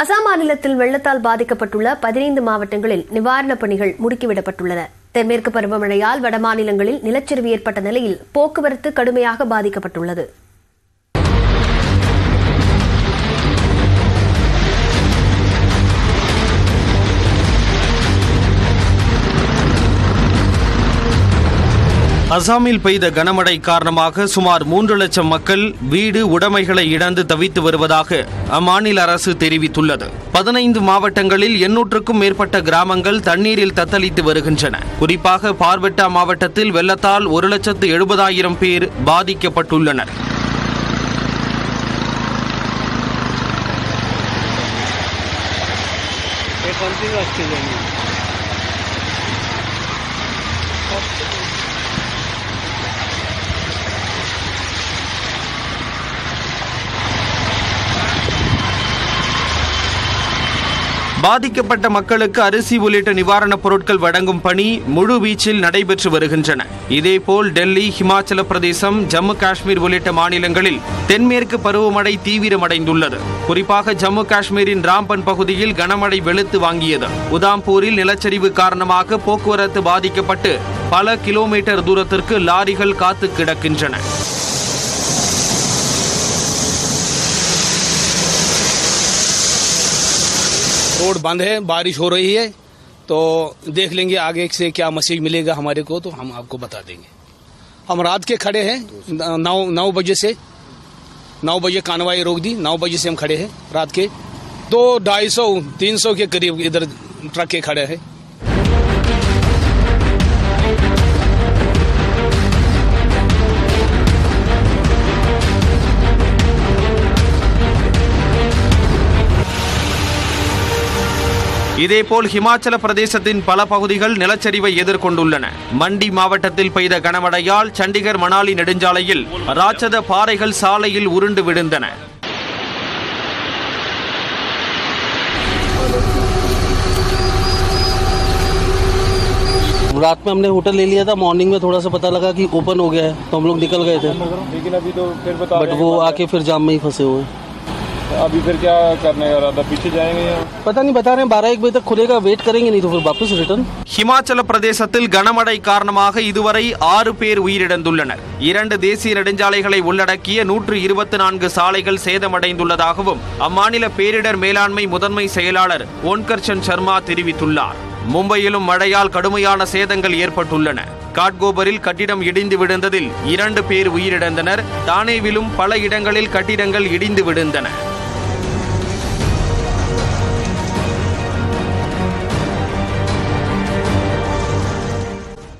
அசாம் மாநிலத்தில் வெள்ளத்தால் பாதிக்கப்பட்டுள்ள பதினைந்து மாவட்டங்களில் நிவாரணப் பணிகள் முடுக்கிவிடப்பட்டுள்ளன தென்மேற்கு பருவமழையால் வடமாநிலங்களில் நிலச்சரிவு ஏற்பட்ட நிலையில் போக்குவரத்து கடுமையாக பாதிக்கப்பட்டுள்ளது அசாமில் பெய்த கனமழை காரணமாக சுமார் மூன்று லட்சம் மக்கள் வீடு உடைமைகளை இழந்து தவித்து வருவதாக அம்மாநில அரசு தெரிவித்துள்ளது பதினைந்து மாவட்டங்களில் எண்ணூற்றுக்கும் மேற்பட்ட கிராமங்கள் தண்ணீரில் தத்தளித்து வருகின்றன குறிப்பாக பார்பெட்டா மாவட்டத்தில் வெள்ளத்தால் ஒரு லட்சத்து எழுபதாயிரம் பேர் பாதிக்கப்பட்டுள்ளனர் பாதிக்கப்பட்ட மக்களுக்கு அரிசி உள்ளிட்ட நிவாரணப் பொருட்கள் வழங்கும் பணி முழு வீச்சில் நடைபெற்று வருகின்றன இதேபோல் டெல்லி ஹிமாச்சல பிரதேசம் ஜம்மு காஷ்மீர் உள்ளிட்ட மாநிலங்களில் தென்மேற்கு பருவமழை தீவிரமடைந்துள்ளது குறிப்பாக ஜம்மு காஷ்மீரின் ராம்பன் பகுதியில் கனமழை வெளுத்து வாங்கியது உதாம்பூரில் நிலச்சரிவு காரணமாக போக்குவரத்து பாதிக்கப்பட்டு பல கிலோமீட்டர் தூரத்திற்கு லாரிகள் காத்து கிடக்கின்றன रोड बंद है बारिश हो रही है तो देख लेंगे आगे से क्या मैसेज मिलेगा हमारे को तो हम आपको बता देंगे हम रात के खड़े हैं नौ नौ बजे से नौ बजे कानवाई रोक दी नौ बजे से हम खड़े हैं रात के तो ढाई सौ तीन सौ के करीब इधर ट्रक के खड़े हैं இதேபோல் ஹிமாச்சல பிரதேசத்தின் பல பகுதிகள் நிலச்சரிவை எதிர்கொண்டுள்ளன மண்டி மாவட்டத்தில் பெய்த கனமழையால் சண்டிகர் மணாலி நெடுஞ்சாலையில் ராட்சத பாறைகள் சாலையில் உருண்டு விழுந்தன रात में हमने होटल ले लिया था मॉर्निंग में थोड़ा सा पता लगा कि ओपन हो गया है तो हम लोग निकल गए थे लेकिन अभी तो फिर बता बट रहे वो हैं आके फिर जाम में ही फंसे हुए हैं अभी फिर क्या करने का इरादा पीछे जाएंगे या पता नहीं बता रहे हैं बारह एक बजे तक खुलेगा वेट करेंगे नहीं तो फिर वापस रिटर्न ஹிமாச்சல பிரதேசத்தில் கனமழை காரணமாக இதுவரை ஆறு பேர் உயிரிழந்துள்ளனர் இரண்டு தேசிய நெடுஞ்சாலைகளை உள்ளடக்கிய நூற்று இருபத்தி நான்கு சாலைகள் சேதமடைந்துள்ளதாகவும் அம்மாநில பேரிடர் மேலாண்மை முதன்மை செயலாளர் ஓன்கர்ஷன் சர்மா தெரிவித்துள்ளார் மும்பையிலும் மழையால் கடுமையான சேதங்கள் ஏற்பட்டுள்ளன காட்கோபரில் கட்டிடம் இடிந்து விழுந்ததில் இரண்டு பேர் உயிரிழந்தனர் தானேவிலும் பல இடங்களில் கட்டிடங்கள் இடிந்து விழுந்தன